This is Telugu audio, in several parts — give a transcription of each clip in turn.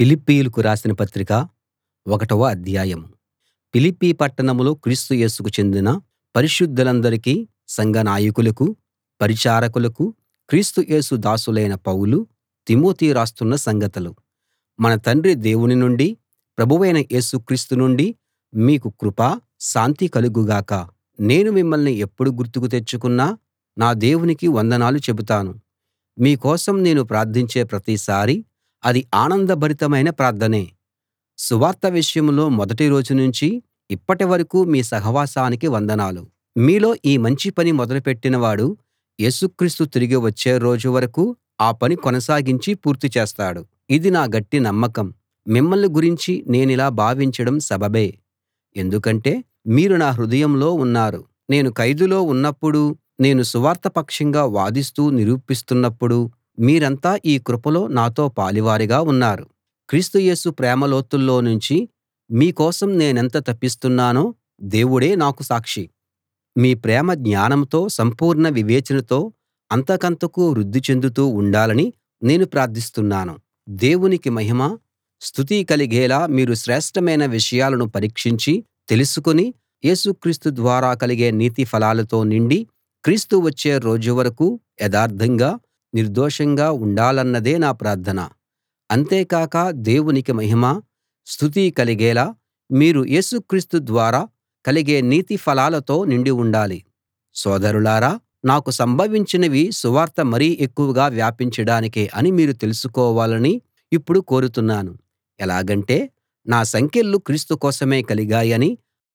ఫిలిప్పీయులకు రాసిన పత్రిక ఒకటవ అధ్యాయం ఫిలిప్పి పట్టణంలో క్రీస్తు యేసుకు చెందిన పరిశుద్ధులందరికీ సంఘ నాయకులకూ పరిచారకులకూ క్రీస్తు యేసు దాసులైన పౌలు తిమోతి రాస్తున్న సంగతులు మన తండ్రి దేవుని నుండీ ప్రభువైన యేసు క్రీస్తు నుండీ మీకు కృప శాంతి కలుగు గాక నేను మిమ్మల్ని ఎప్పుడు గుర్తుకు తెచ్చుకున్నా నా దేవునికి వందనాలు చెబుతాను మీ కోసం నేను ప్రార్థించే ప్రతిసారీ అది ఆనందభరితమైన ప్రార్థనే సువార్త విషయంలో మొదటి రోజు నుంచి ఇప్పటి వరకూ మీ సహవాసానికి వందనాలు మీలో ఈ మంచి పని మొదలుపెట్టినవాడు యేసు క్రీస్తు తిరిగి వచ్చే రోజు వరకూ ఆ పని కొనసాగించి పూర్తి చేస్తాడు ఇది నా గట్టి నమ్మకం మిమ్మల్ని గురించి నేనిలా భావించడం సబబే ఎందుకంటే మీరు నా హృదయంలో ఉన్నారు నేను ఖైదులో ఉన్నప్పుడూ నేను సువార్త పక్షంగా వాదిస్తూ నిరూపిస్తున్నప్పుడూ మీరంతా ఈ కృపలో నాతో పాలివారుగా ఉన్నారు క్రీస్తు యేసు ప్రేమ లోతుల్లో నుంచి మీ కోసం నేనెంత తపిస్తున్నానో దేవుడే నాకు సాక్షి మీ ప్రేమ జ్ఞానంతో సంపూర్ణ వివేచనతో అంతకంతకూ వృద్ధి చెందుతూ ఉండాలని నేను ప్రార్థిస్తున్నాను దేవునికి మహిమ స్తుతి కలిగేలా మీరు శ్రేష్ఠమైన విషయాలను పరీక్షించి తెలుసుకుని యేసు క్రీస్తు ద్వారా కలిగే నీతి ఫలాలతో నిండి క్రీస్తు వచ్చే రోజు వరకూ యథార్థంగా నిర్దోషంగా ఉండాలన్నదే నా ప్రార్థన అంతేకాక దేవునికి మహిమ స్తుతి కలిగేలా మీరు యేసు క్రీస్తు ద్వారా కలిగే నీతి ఫలాలతో నిండి ఉండాలి సోదరులారా నాకు సంభవించినవి సువార్త మరీ ఎక్కువగా వ్యాపించడానికే అని మీరు తెలుసుకోవాలని ఇప్పుడు కోరుతున్నాను ఎలాగంటే నా సంకెళ్ళు క్రీస్తు కోసమే కలిగాయని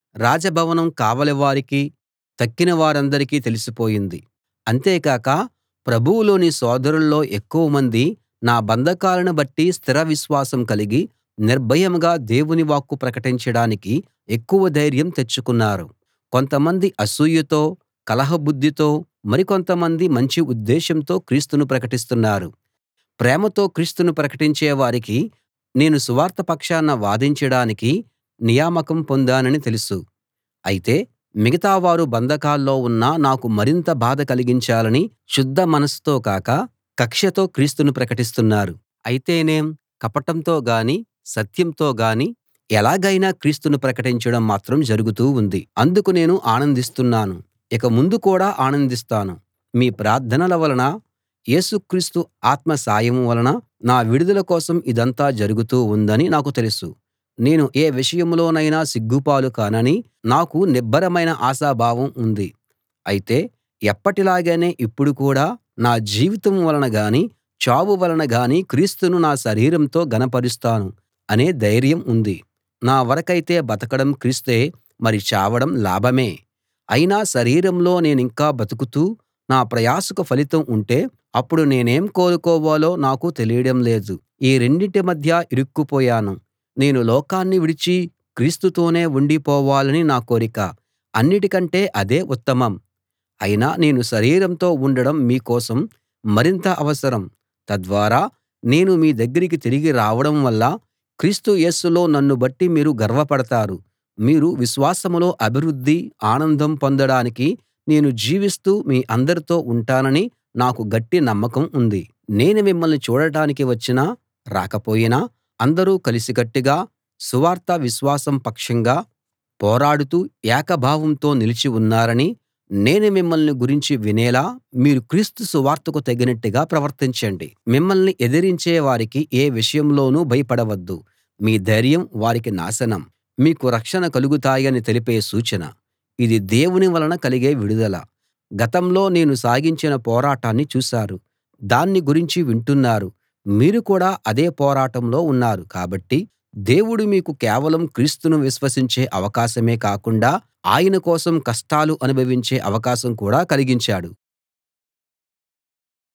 రాజభవనం కావలి వారికీ తక్కిన వారందరికీ తెలిసిపోయింది అంతేకాక ప్రభువులోని సోదరుల్లో ఎక్కువమంది నా బంధకాలను బట్టి స్థిర విశ్వాసం కలిగి నిర్భయంగా దేవుని వాక్కు ప్రకటించడానికి ఎక్కువ ధైర్యం తెచ్చుకున్నారు కొంతమంది అసూయతో కలహబుద్ధితో మరికొంతమంది మంచి ఉద్దేశంతో క్రీస్తును ప్రకటిస్తున్నారు ప్రేమతో క్రీస్తును ప్రకటించే వారికి నేను సువార్త పక్షాన వాదించడానికి నియామకం పొందానని తెలుసు అయితే మిగతావారు బంధకాల్లో ఉన్నా నాకు మరింత బాధ కలిగించాలని శుద్ధ మనసుతో కాక కక్షతో క్రీస్తును ప్రకటిస్తున్నారు అయితేనేం కపటంతో గానీ సత్యంతో గానీ ఎలాగైనా క్రీస్తును ప్రకటించడం మాత్రం జరుగుతూ ఉంది అందుకు నేను ఆనందిస్తున్నాను ఇక ముందు కూడా ఆనందిస్తాను మీ ప్రార్థనల వలన యేసు క్రీస్తు ఆత్మ సాయం వలన నా విడుదల కోసం ఇదంతా జరుగుతూ ఉందని నాకు తెలుసు నేను ఏ విషయంలోనైనా సిగ్గుపాలు కానని నాకు నిబ్బరమైన ఆశాభావం ఉంది అయితే ఎప్పటిలాగానే ఇప్పుడు కూడా నా జీవితం వలన గానీ చావు వలన గానీ క్రీస్తును నా శరీరంతో ఘనపరుస్తాను అనే ధైర్యం ఉంది నా వరకైతే బతకడం క్రీస్తే మరి చావడం లాభమే అయినా శరీరంలో నేనింకా బతుకుతూ నా ప్రయాసకు ఫలితం ఉంటే అప్పుడు నేనేం కోరుకోవాలో నాకు తెలియడం లేదు ఈ రెండింటి మధ్య ఇరుక్కుపోయాను నేను లోకాన్ని విడిచి క్రీస్తుతోనే ఉండిపోవాలని నా కోరిక అన్నిటికంటే అదే ఉత్తమం అయినా నేను శరీరంతో ఉండడం మీ కోసం మరింత అవసరం తద్వారా నేను మీ దగ్గరికి తిరిగి రావడం వల్ల క్రీస్తు యేసులో నన్ను బట్టి మీరు గర్వపడతారు మీరు విశ్వాసంలో అభివృద్ధి ఆనందం పొందడానికి నేను జీవిస్తూ మీ అందరితో ఉంటానని నాకు గట్టి నమ్మకం ఉంది నేను మిమ్మల్ని చూడటానికి వచ్చినా రాకపోయినా అందరూ కలిసికట్టుగా సువార్త విశ్వాసం పక్షంగా పోరాడుతూ ఏకభావంతో నిలిచి ఉన్నారని నేను మిమ్మల్ని గురించి వినేలా మీరు క్రీస్తు సువార్తకు తగినట్టుగా ప్రవర్తించండి మిమ్మల్ని ఎదిరించే వారికి ఏ విషయంలోనూ భయపడవద్దు మీ ధైర్యం వారికి నాశనం మీకు రక్షణ కలుగుతాయని తెలిపే సూచన ఇది దేవుని వలన కలిగే విడుదల గతంలో నేను సాగించిన పోరాటాన్ని చూశారు దాన్ని గురించి వింటున్నారు మీరు కూడా అదే పోరాటంలో ఉన్నారు కాబట్టి దేవుడు మీకు కేవలం క్రీస్తును విశ్వసించే అవకాశమే కాకుండా ఆయన కోసం కష్టాలు అనుభవించే అవకాశం కూడా కలిగించాడు